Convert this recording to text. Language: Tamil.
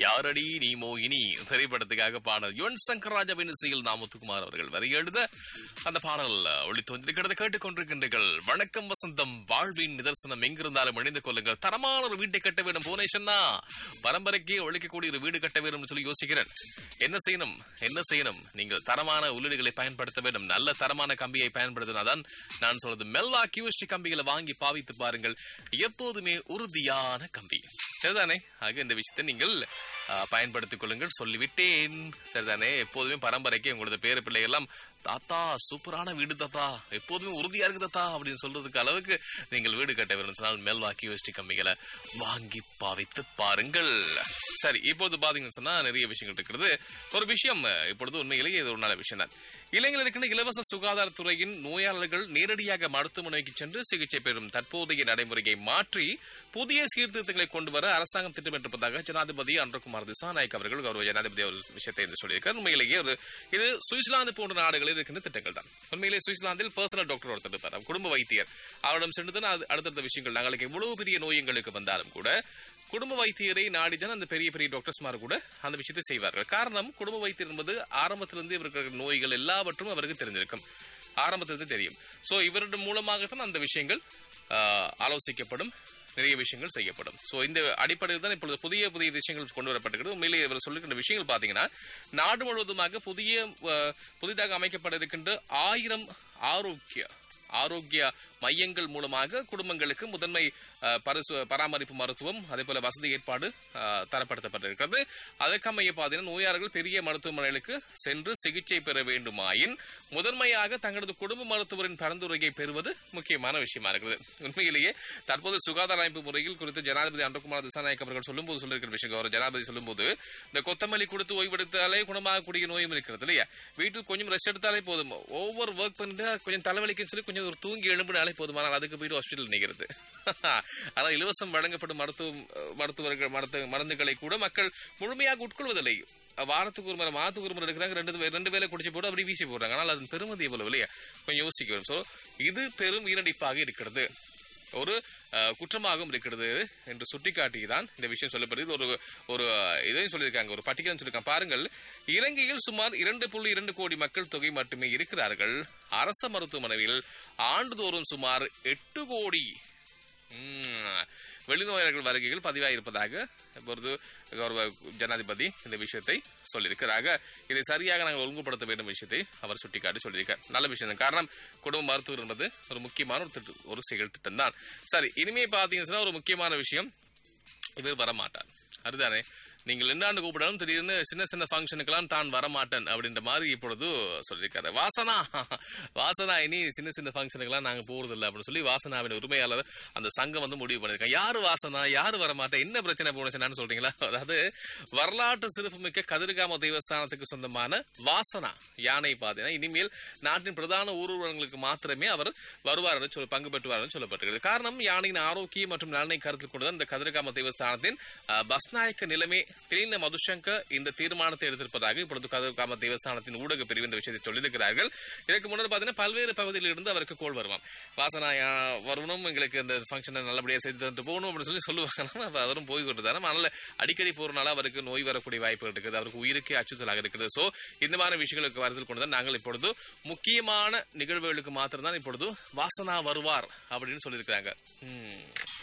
யாரடி நீ மோகினி திரைப்படத்துக்காக பாடல் யுவன் சங்கர் ராஜாவின் இசையில் நாமுத்துக்குமார் அவர்கள் வரி எழுத அந்த பாடல் ஒளி தோன்றிருக்கிறது கேட்டுக்கொண்டிருக்கின்றீர்கள் வணக்கம் வசந்தம் வாழ்வின் நிதர்சனம் எங்கிருந்தாலும் இணைந்து கொள்ளுங்கள் தரமான ஒரு வீட்டை கட்ட வேண்டும் புவனேஷன்னா பரம்பரைக்கு ஒழிக்கக்கூடிய ஒரு வீடு கட்ட வேண்டும் சொல்லி யோசிக்கிறேன் என்ன செய்யணும் என்ன செய்யணும் நீங்கள் தரமான உள்ளீடுகளை பயன்படுத்த வேண்டும் நல்ல தரமான கம்பியை பயன்படுத்தினாதான் நான் சொல்றது மெல்வா கியூஎஸ்டி கம்பிகளை வாங்கி பாவித்து பாருங்கள் எப்போதுமே உறுதியான கம்பி சரிதானே ஆக இந்த விஷயத்தை நீங்கள் ஆ, பயன்படுத்திக் கொள்ளுங்கள் சொல்லிவிட்டேன் சரிதானே எப்போதுமே பரம்பரைக்கு உங்களோட பேர பிள்ளை எல்லாம் தாத்தா சூப்பரான வீடு தாத்தா எப்போதுமே உறுதியா இருக்கு தாத்தா அப்படின்னு சொல்றதுக்கு அளவுக்கு நீங்கள் வீடு கட்ட வேண்டும் சொன்னால் மெல்வாக்கி யூஎஸ்டி கம்பிகளை வாங்கி பாவித்து பாருங்கள் சரி இப்போது பாத்தீங்கன்னு சொன்னா நிறைய விஷயங்கள் இருக்கிறது ஒரு விஷயம் அஹ், இப்பொழுது உண்மையிலேயே இது ஒரு நல்ல விஷயம் தான் இளைஞர்களுக்கு இலவச சுகாதாரத்துறையின் நோயாளர்கள் நேரடியாக மருத்துவமனைக்கு சென்று சிகிச்சை பெறும் தற்போதைய நடைமுறையை மாற்றி புதிய சீர்திருத்தங்களை கொண்டு வர அரசாங்கம் திட்டமிட்டிருப்பதாக ஜனாதிபதி அன்றகுமார் திசாநாயக் அவர்கள் கௌரவ ஜனாதிபதி ஒரு விஷயத்தை என்று சொல்லியிருக்கார் உண்மையிலேயே ஒரு இது சுவிட்சர்லாந்து போன்ற நாடுகளில் இருக்கின்ற திட்டங்கள் தான் உண்மையிலேயே சுவிட்சர்லாந்தில் பர்சனல் டாக்டர் ஒருத்தர் இருப்பார் அவர் குடும்ப வைத்தியர் அவரிடம் சென்று தான் அது அடுத்தடுத்த விஷயங்கள் நாங்களுக்கு எவ்வளவு பெரிய நோயங்களுக்கு வந்தாலும் கூட குடும்ப வைத்தியரை நாடிதான் அந்த பெரிய பெரிய டாக்டர்ஸ்மார் கூட அந்த விஷயத்தை செய்வார்கள் காரணம் குடும்ப வைத்தியர் என்பது ஆரம்பத்திலிருந்து இவருக்கு நோய்கள் எல்லாவற்றும் அவருக்கு தெரிஞ்சிருக்கும் ஆரம்பத்திலிருந்து தெரியும் சோ இவருடைய மூலமாகத்தான் அந்த விஷயங்கள் ஆஹ், ஆலோசிக்கப்படும் நிறைய விஷயங்கள் செய்யப்படும் சோ இந்த அடிப்படையில் தான் இப்பொழுது புதிய புதிய விஷயங்கள் கொண்டு வரப்பட்டிருக்கிறது உண்மையிலேயே இவர் சொல்லுகின்ற விஷயங்கள் பாத்தீங்கன்னா நாடு முழுவதுமாக புதிய ஆஹ், புதிதாக அமைக்கப்பட இருக்கின்ற ஆயிரம் ஆரோக்கிய ஆரோக்கிய மையங்கள் மூலமாக குடும்பங்களுக்கு முதன்மை அஹ், பரிசு பராமரிப்பு மருத்துவம் அதே போல வசதி ஏற்பாடு அஹ், தரப்படுத்தப்பட்டிருக்கிறது அதற்கமைய பார்த்தீங்கன்னா நோயாளர்கள் பெரிய மருத்துவமனைகளுக்கு சென்று சிகிச்சை பெற வேண்டுமாயின் முதன்மையாக தங்களது குடும்ப மருத்துவரின் பரிந்துரையை பெறுவது முக்கியமான விஷயமா இருக்குது உண்மையிலேயே தற்போது சுகாதார அமைப்பு முறையில் குறித்து ஜனாதிபதி அன்றகுமார் திசாநாயக் அவர்கள் சொல்லும்போது சொல்லியிருக்கிற விஷயம் அவர் ஜனாதிபதி சொல்லும்போது இந்த கொத்தமல்லி கொடுத்து ஓய்வெடுத்தாலே குணமாகக்கூடிய நோயும் இருக்கிறது இல்லையா வீட்டில் கொஞ்சம் ரெஸ்ட் எடுத்தாலே போதும் ஓவர் ஒர்க் பண்ணிட்டு கொஞ்சம் தலைவலிக்குன்னு சொல்லி கொஞ்சம் ஒரு தூங்கி எழும்பினாலே போதுமானால் அதுக்கு போயிட்டு ஹாஸ்பிட்டல் நிற்கிறது ஆனால் இலவசம் வழங்கப்படும் மருத்துவம் அஹ், மருத்துவர்கள் மருத்துவ மருந்துகளை கூட மக்கள் முழுமையாக உட்கொள்வதில்லை வாரத்துக்கு ஒரு முறை மாதத்துக்கு ஒரு முறை எடுக்கிறாங்க ரெண்டு வே- ரெண்டு வேலை குடிச்சு போட்டு அப்படி வீசி போடுறாங்க ஆனால் அதன் பெருமதி எவ்வளவு இல்லையா கொஞ்சம் யோசிக்க வரும் ஸோ இது பெரும் ஈரடிப்பாக இருக்கிறது ஒரு அஹ், குற்றமாகவும் இருக்கிறது என்று சுட்டிக்காட்டிதான் இந்த விஷயம் சொல்லப்படுது ஒரு ஒரு அஹ், இதையும் சொல்லியிருக்காங்க ஒரு பட்டியலும் சொல்லியிருக்காங்க பாருங்கள் இலங்கையில் சுமார் இரண்டு புள்ளி இரண்டு கோடி மக்கள் தொகை மட்டுமே இருக்கிறார்கள் அரச மருத்துவமனையில் ஆண்டுதோறும் சுமார் எட்டு கோடி ம், வெளிநோயாளர்கள் வருகைகள் பதிவாயிருப்பதாக இப்பொழுது கௌரவ ஜனாதிபதி இந்த விஷயத்தை சொல்லியிருக்கிறாங்க இதை சரியாக நாங்கள் ஒழுங்குபடுத்த வேண்டும் விஷயத்தை அவர் சுட்டிக்காட்டி சொல்லியிருக்கார் நல்ல விஷயம் தான். காரணம் குடும்ப மருத்துவர் என்பது ஒரு முக்கியமான ஒரு திட்டு ஒரு செயல் திட்டம் தான் சரி இனிமே பார்த்தீங்கன்னு சொன்னா ஒரு முக்கியமான விஷயம் இவர் வரமாட்டார் அதுதானே நீங்கள் என்னாண்டு கூப்பிடாலும் திடீர்னு சின்ன சின்ன ஃபங்க்ஷனுக்கெல்லாம் தான் வரமாட்டேன் அப்படின்ற மாதிரி இப்பொழுது சொல்லியிருக்காரு வாசனா வாசனா இனி சின்ன சின்ன ஃபங்க்ஷனுக்கெல்லாம் நாங்க போறது இல்லை அப்படின்னு சொல்லி வாசனாவின் உரிமையாளர் அந்த சங்கம் வந்து முடிவு பண்ணிருக்காங்க யாரு வாசனா யாரு வரமாட்டேன் என்ன பிரச்சனை போனச்சுன்னு சொல்றீங்களா அதாவது வரலாற்று சிறப்புமிக்க கதிர்காம தெய்வஸ்தானத்துக்கு சொந்தமான வாசனா யானை பாத்தீங்கன்னா இனிமேல் நாட்டின் பிரதான ஊர்வலங்களுக்கு மாத்திரமே அவர் வருவார் என்று சொல்ல பங்கு பெற்றுவார் என்று சொல்லப்பட்டிருக்கிறது காரணம் யானையின் ஆரோக்கியம் மற்றும் நலனை கருத்தில் கொண்டுதான் இந்த கதிர்காம தெய்வஸ்தானத்தின் அஹ், பஸ்நாயக்க நிலைமை திரின மதுசங்க இந்த தீர்மானத்தை எடுத்திருப்பதாக இப்பொழுது கதிர்காம தேவஸ்தானத்தின் ஊடக பிரிவு இந்த விஷயத்தை சொல்லியிருக்கிறார்கள் இதற்கு முன்னர் பார்த்தீங்கன்னா பல்வேறு பகுதியில் இருந்து அவருக்கு கோல் வருவான் வாசனா யா- வரணும் எங்களுக்கு இந்த ஃபங்க்ஷனை நல்லபடியாக செய்து தந்துட்டு போகணும் அப்படின்னு சொல்லி சொல்லுவாங்க அப்ப அவரும் போய் கொண்டுதான் அதனால அடிக்கடி போறனால அவருக்கு நோய் வரக்கூடிய வாய்ப்புகள் இருக்குது அவருக்கு உயிருக்கே அச்சுறுத்தலாக இருக்குது சோ இந்த மாதிரி விஷயங்களுக்கு வருதல் கொண்டுதான் நாங்கள் இப்பொழுது முக்கியமான நிகழ்வுகளுக்கு மாத்திரம் தான் இப்பொழுது வாசனா வருவார் அப்படின்னு சொல்லியிருக்கிறாங்க ம்.